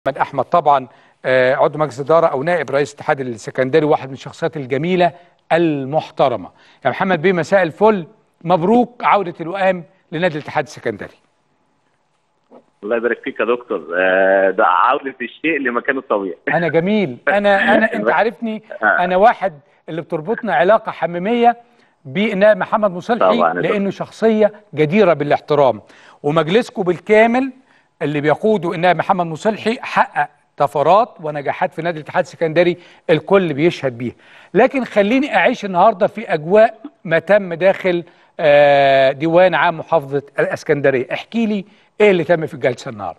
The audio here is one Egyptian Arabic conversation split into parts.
محمد احمد طبعا آه، عضو مجلس اداره او نائب رئيس الاتحاد السكندري واحد من الشخصيات الجميله المحترمه يا محمد بيه مساء الفل مبروك عوده الوئام لنادي الاتحاد السكندري الله يبارك فيك يا دكتور آه، ده عودة الشيء لمكانه الطبيعي انا جميل انا انا انت عارفني انا واحد اللي بتربطنا علاقه حميميه بنائب محمد مصلحي طبعاً يا دكتور. لانه شخصيه جديره بالاحترام ومجلسكم بالكامل اللي بيقوده النائب محمد مصلحي حقق طفرات ونجاحات في نادي الاتحاد السكندري الكل بيشهد بيها لكن خليني اعيش النهارده في اجواء ما تم داخل آه، ديوان عام محافظه الاسكندريه احكي لي ايه اللي تم في الجلسه النهارده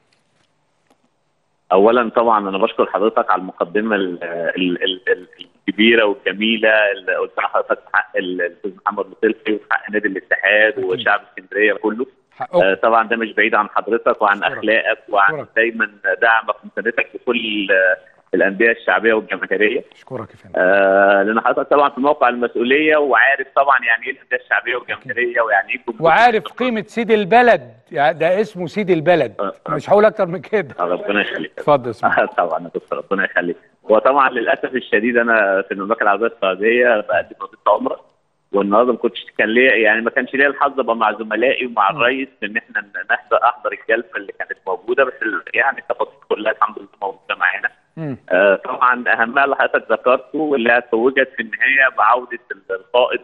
اولا طبعا انا بشكر حضرتك على المقدمه ال- ال- ال- ال- الكبيره والجميله اللي قلتها حضرتك في حق ال- الاستاذ محمد مصلحي وفي حق نادي الاتحاد أكيد. وشعب اسكندريه كله حقكم آه، طبعا ده مش بعيد عن حضرتك وعن أشكرك. اخلاقك وعن أشكرك. دايما دعمك ومساندتك لكل آه، الانديه الشعبيه والجماهيريه اشكرك يا فندم آه لان حضرتك طبعا في موقع المسؤوليه وعارف طبعا يعني ايه الانديه الشعبيه والجماهيريه ويعني ايه الجمهور. وعارف قيمه سيد البلد يعني ده اسمه سيد البلد آه، آه. مش هقول اكتر من كده آه، ربنا يخليك اتفضل اسمع آه، طبعا يا دكتور ربنا يخليك وطبعا للاسف الشديد انا في المملكه العربيه السعوديه بقدم وظيفه عمره والنهارده ما كنتش كان ليا يعني ما كانش ليا الحظ ابقى مع زملائي ومع م. الرئيس ان احنا نحضر احضر الجلسه اللي كانت موجوده بس ال- يعني التفاصيل كلها الحمد لله موجوده معانا مم. آه، طبعا اهمها اللي حضرتك ذكرته واللي توجت في النهايه بعوده القائد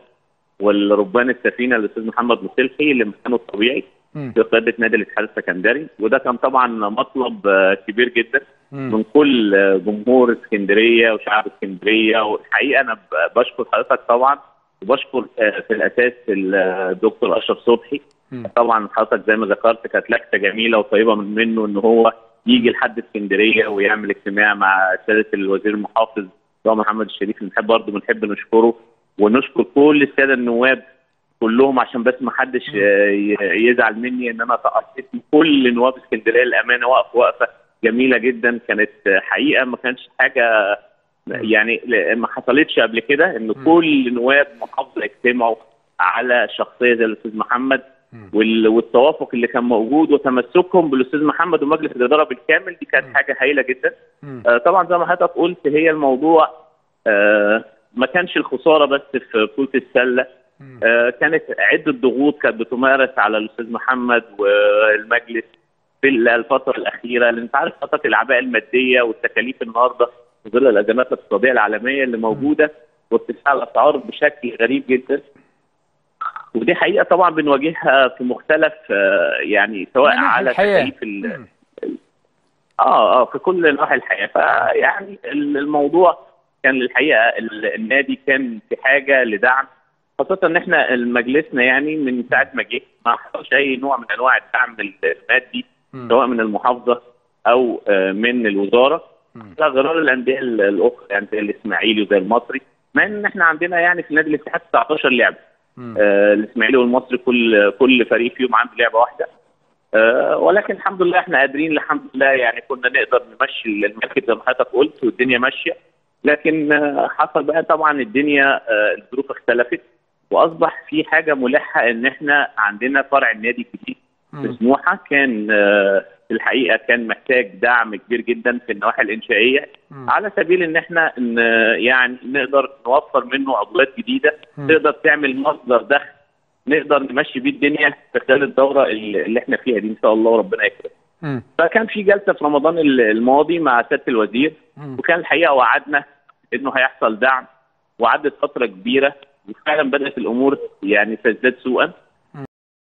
والربان السفينه الاستاذ محمد مصلحي لمكانه الطبيعي مم. في قياده نادي الاتحاد السكندري وده كان طبعا مطلب آه، كبير جدا مم. من كل آه، جمهور اسكندريه وشعب اسكندريه والحقيقه انا ب- بشكر حضرتك طبعا وبشكر آه، في الاساس الدكتور اشرف صبحي مم. طبعا حضرتك زي ما ذكرت كانت لكته جميله وطيبه من منه ان هو يجي لحد اسكندريه ويعمل اجتماع مع سياده الوزير المحافظ هو محمد الشريف بنحب برضه بنحب نشكره ونشكر كل الساده النواب كلهم عشان بس ما حدش آه، ي- يزعل مني ان انا تقصيت من كل نواب اسكندريه الامانه وقف وقفه جميله جدا كانت آه، حقيقه ما كانش حاجه يعني ل- ما حصلتش قبل كده ان كل نواب محافظه يجتمعوا على شخصيه زي الاستاذ محمد مم. وال- والتوافق اللي كان موجود وتمسكهم بالاستاذ محمد ومجلس الاداره بالكامل دي كانت مم. حاجه هايله جدا مم. آه، طبعا زي ما حضرتك قلت هي الموضوع آه، ما كانش الخساره بس في بطوله السله مم. آه، كانت عده ضغوط كانت بتمارس على الاستاذ محمد والمجلس في الفتره الاخيره لان انت عارف فتره الاعباء الماديه والتكاليف النهارده في ظل الازمات الاقتصاديه العالميه اللي موجوده وارتفاع الاسعار بشكل غريب جدا ودي حقيقه طبعا بنواجهها في مختلف آه، يعني سواء مناحي على الحياة. تكاليف ال- مم. اه اه في كل نواحي الحياه فيعني ال- الموضوع كان الحقيقه ال- النادي كان في حاجه لدعم خاصه ان احنا مجلسنا يعني من ساعه ما جه ما حصلش اي نوع من انواع الدعم المادي مم. سواء من المحافظه او آه، من الوزاره مم. على غرار الانديه ال- الاخرى يعني زي الاسماعيلي وزي المصري مع ان احنا عندنا يعني في نادي الاتحاد 19 لعبه مم. آه، الاسماعيلي والمصري كل كل فريق فيهم عنده لعبه واحده آه، ولكن الحمد لله احنا قادرين الحمد لله يعني كنا نقدر نمشي المركب زي ما حضرتك قلت والدنيا ماشيه لكن آه، حصل بقى طبعا الدنيا آه، الظروف اختلفت واصبح في حاجه ملحه ان احنا عندنا فرع النادي الجديد في مم. سموحه كان آه، في الحقيقه كان محتاج دعم كبير جدا في النواحي الانشائيه مم. على سبيل ان احنا ن- يعني نقدر نوفر منه عضويات جديده مم. تقدر تعمل مصدر دخل نقدر نمشي بيه الدنيا في خلال الدوره اللي اللي احنا فيها دي ان شاء الله وربنا يكرم. مم. فكان في جلسه في رمضان ال- الماضي مع سياده الوزير مم. وكان الحقيقه وعدنا انه هيحصل دعم وعدت فتره كبيره وفعلا بدات الامور يعني تزداد سوءا